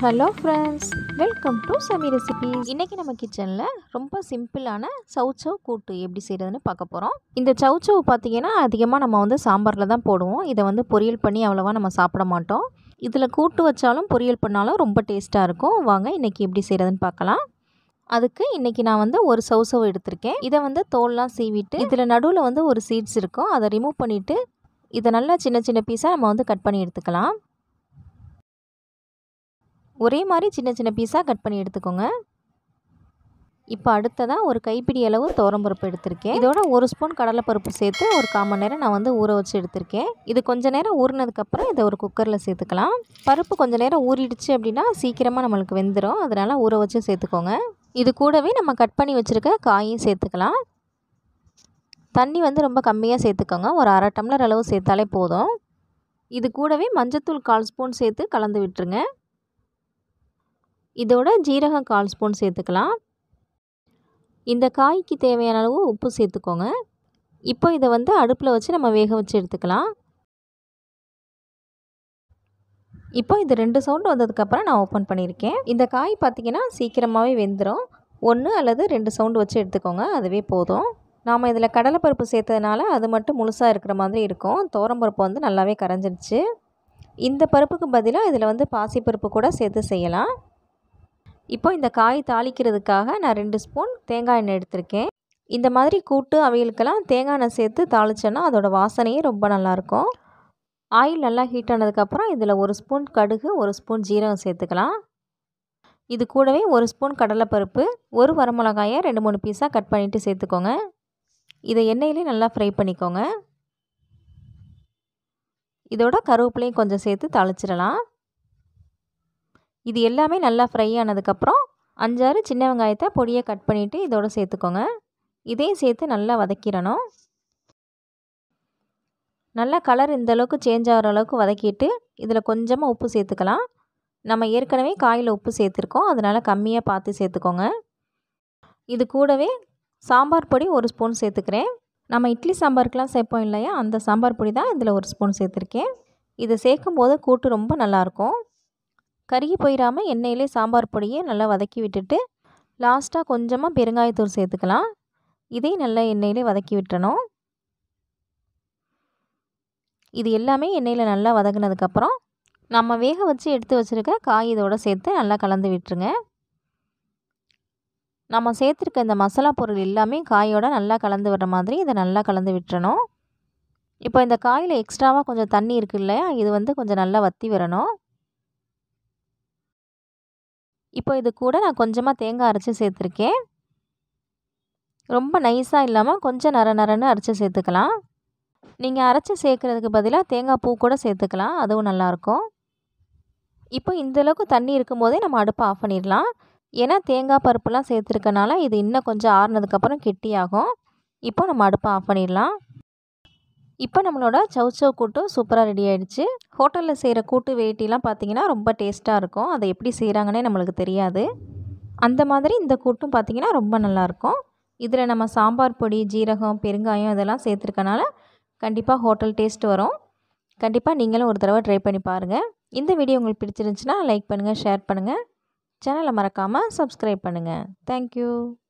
hello friends welcome to Sami recipes இன்றைக்கி நம்ம கிச்சனில் ரொம்ப சிம்பிளான சவுச்சவ் கூட்டு எப்படி செய்கிறதுன்னு பார்க்க போகிறோம் இந்த சவுச்சவ் பார்த்திங்கன்னா அதிகமாக நம்ம வந்து சாம்பாரில் தான் போடுவோம் இதை வந்து பொரியல் பண்ணி அவ்வளோவா நம்ம சாப்பிட மாட்டோம் இதில் கூட்டு வச்சாலும் பொரியல் பண்ணாலும் ரொம்ப டேஸ்ட்டாக இருக்கும் வாங்க இன்றைக்கி எப்படி செய்கிறதுன்னு பார்க்கலாம் அதுக்கு இன்றைக்கி நான் வந்து ஒரு சவுசவ் எடுத்திருக்கேன் இதை வந்து தோல்லாம் சீவிட்டு இதில் நடுவில் வந்து ஒரு சீட்ஸ் இருக்கும் அதை ரிமூவ் பண்ணிவிட்டு இதை நல்லா சின்ன சின்ன பீஸாக நம்ம வந்து கட் பண்ணி எடுத்துக்கலாம் ஒரே மாதிரி சின்ன சின்ன பீஸாக கட் பண்ணி எடுத்துக்கோங்க இப்போ அடுத்ததாக ஒரு கைப்பிடி அளவு பருப்பு எடுத்திருக்கேன் இதோட ஒரு ஸ்பூன் கடலைப்பருப்பு சேர்த்து ஒரு கால் மணி நேரம் நான் வந்து ஊற வச்சு எடுத்திருக்கேன் இது கொஞ்ச நேரம் ஊறினதுக்கப்புறம் இதை ஒரு குக்கரில் சேர்த்துக்கலாம் பருப்பு கொஞ்ச நேரம் ஊறிடுச்சு அப்படின்னா சீக்கிரமாக நம்மளுக்கு வெந்துடும் அதனால் ஊற வச்சு சேர்த்துக்கோங்க இது கூடவே நம்ம கட் பண்ணி வச்சுருக்க காயும் சேர்த்துக்கலாம் தண்ணி வந்து ரொம்ப கம்மியாக சேர்த்துக்கோங்க ஒரு அரை டம்ளர் அளவு சேர்த்தாலே போதும் இது கூடவே மஞ்சத்தூள் கால் ஸ்பூன் சேர்த்து கலந்து விட்டுருங்க இதோட ஜீரகம் கால் ஸ்பூன் சேர்த்துக்கலாம் இந்த காய்க்கு தேவையான அளவு உப்பு சேர்த்துக்கோங்க இப்போ இதை வந்து அடுப்பில் வச்சு நம்ம வேக வச்சு எடுத்துக்கலாம் இப்போ இது ரெண்டு சவுண்டு வந்ததுக்கப்புறம் நான் ஓப்பன் பண்ணியிருக்கேன் இந்த காய் பார்த்திங்கன்னா சீக்கிரமாகவே வெந்துடும் ஒன்று அல்லது ரெண்டு சவுண்டு வச்சு எடுத்துக்கோங்க அதுவே போதும் நாம் இதில் கடலைப்பருப்பு சேர்த்ததுனால அது மட்டும் முழுசாக இருக்கிற மாதிரி இருக்கும் பருப்பு வந்து நல்லாவே கரைஞ்சிருச்சு இந்த பருப்புக்கு பதிலாக இதில் வந்து பாசிப்பருப்பு கூட சேர்த்து செய்யலாம் இப்போ இந்த காய் தாளிக்கிறதுக்காக நான் ரெண்டு ஸ்பூன் தேங்காய் எண்ணெய் எடுத்திருக்கேன் இந்த மாதிரி கூட்டு அவைகளுக்கெல்லாம் தேங்காய் எண்ணெய் சேர்த்து தாளிச்சோன்னா அதோடய வாசனையே ரொம்ப நல்லாயிருக்கும் ஆயில் நல்லா ஹீட் ஆனதுக்கப்புறம் இதில் ஒரு ஸ்பூன் கடுகு ஒரு ஸ்பூன் ஜீரகம் சேர்த்துக்கலாம் இது கூடவே ஒரு ஸ்பூன் கடலைப்பருப்பு ஒரு வரமிளகாயை ரெண்டு மூணு பீஸாக கட் பண்ணிவிட்டு சேர்த்துக்கோங்க இதை எண்ணெயிலே நல்லா ஃப்ரை பண்ணிக்கோங்க இதோட கருவேப்பிலையும் கொஞ்சம் சேர்த்து தாளிச்சிடலாம் இது எல்லாமே நல்லா ஃப்ரை ஆனதுக்கப்புறம் அஞ்சாறு சின்ன வெங்காயத்தை பொடியை கட் பண்ணிவிட்டு இதோட சேர்த்துக்கோங்க இதையும் சேர்த்து நல்லா வதக்கிடணும் நல்லா கலர் இந்த அளவுக்கு சேஞ்ச் ஆகிற அளவுக்கு வதக்கிட்டு இதில் கொஞ்சமாக உப்பு சேர்த்துக்கலாம் நம்ம ஏற்கனவே காயில் உப்பு சேர்த்துருக்கோம் அதனால் கம்மியாக பார்த்து சேர்த்துக்கோங்க இது கூடவே சாம்பார் பொடி ஒரு ஸ்பூன் சேர்த்துக்கிறேன் நம்ம இட்லி சாம்பாருக்கெலாம் சேர்ப்போம் இல்லையா அந்த சாம்பார் பொடி தான் இதில் ஒரு ஸ்பூன் சேர்த்துருக்கேன் இதை சேர்க்கும் போது கூட்டு ரொம்ப நல்லாயிருக்கும் கருகி போயிடாமல் எண்ணெயிலே சாம்பார் பொடியை நல்லா வதக்கி விட்டுட்டு லாஸ்ட்டாக கொஞ்சமாக பெருங்காயத்தூள் சேர்த்துக்கலாம் இதையும் நல்லா எண்ணெயிலே வதக்கி விட்டுறணும் இது எல்லாமே எண்ணெயில் நல்லா வதங்கினதுக்கப்புறம் நம்ம வேக வச்சு எடுத்து வச்சுருக்க காய் இதோடு சேர்த்து நல்லா கலந்து விட்டுருங்க நம்ம சேர்த்துருக்க இந்த மசாலா பொருள் எல்லாமே காயோட நல்லா கலந்து விடுற மாதிரி இதை நல்லா கலந்து விட்டுறணும் இப்போ இந்த காயில் எக்ஸ்ட்ராவாக கொஞ்சம் தண்ணி இருக்குது இல்லையா இது வந்து கொஞ்சம் நல்லா வற்றி வரணும் இப்போ இது கூட நான் கொஞ்சமாக தேங்காய் அரைச்சி சேர்த்துருக்கேன் ரொம்ப நைஸாக இல்லாமல் கொஞ்சம் நர நரன்னு அரைச்சி சேர்த்துக்கலாம் நீங்கள் அரைச்சி சேர்க்குறதுக்கு பதிலாக தேங்காய் பூ கூட சேர்த்துக்கலாம் அதுவும் நல்லாயிருக்கும் இப்போ இந்தளவுக்கு தண்ணி இருக்கும் போதே நம்ம அடுப்பை ஆஃப் பண்ணிடலாம் ஏன்னா தேங்காய் பருப்புலாம் சேர்த்துருக்கனால இது இன்னும் கொஞ்சம் ஆறுனதுக்கப்புறம் கெட்டியாகும் இப்போ நம்ம அடுப்பை ஆஃப் பண்ணிடலாம் இப்போ நம்மளோட சவுச்சவ் கூட்டு சூப்பராக ரெடி ஆகிடுச்சு ஹோட்டலில் செய்கிற கூட்டு வேட்டிலாம் பார்த்திங்கன்னா ரொம்ப டேஸ்ட்டாக இருக்கும் அதை எப்படி செய்கிறாங்கன்னே நம்மளுக்கு தெரியாது அந்த மாதிரி இந்த கூட்டும் பார்த்திங்கன்னா ரொம்ப நல்லாயிருக்கும் இதில் நம்ம சாம்பார் பொடி ஜீரகம் பெருங்காயம் இதெல்லாம் சேர்த்துருக்கனால கண்டிப்பாக ஹோட்டல் டேஸ்ட் வரும் கண்டிப்பாக நீங்களும் ஒரு தடவை ட்ரை பண்ணி பாருங்கள் இந்த வீடியோ உங்களுக்கு பிடிச்சிருந்துச்சுன்னா லைக் பண்ணுங்கள் ஷேர் பண்ணுங்கள் சேனலை மறக்காமல் சப்ஸ்கிரைப் பண்ணுங்கள் தேங்க்யூ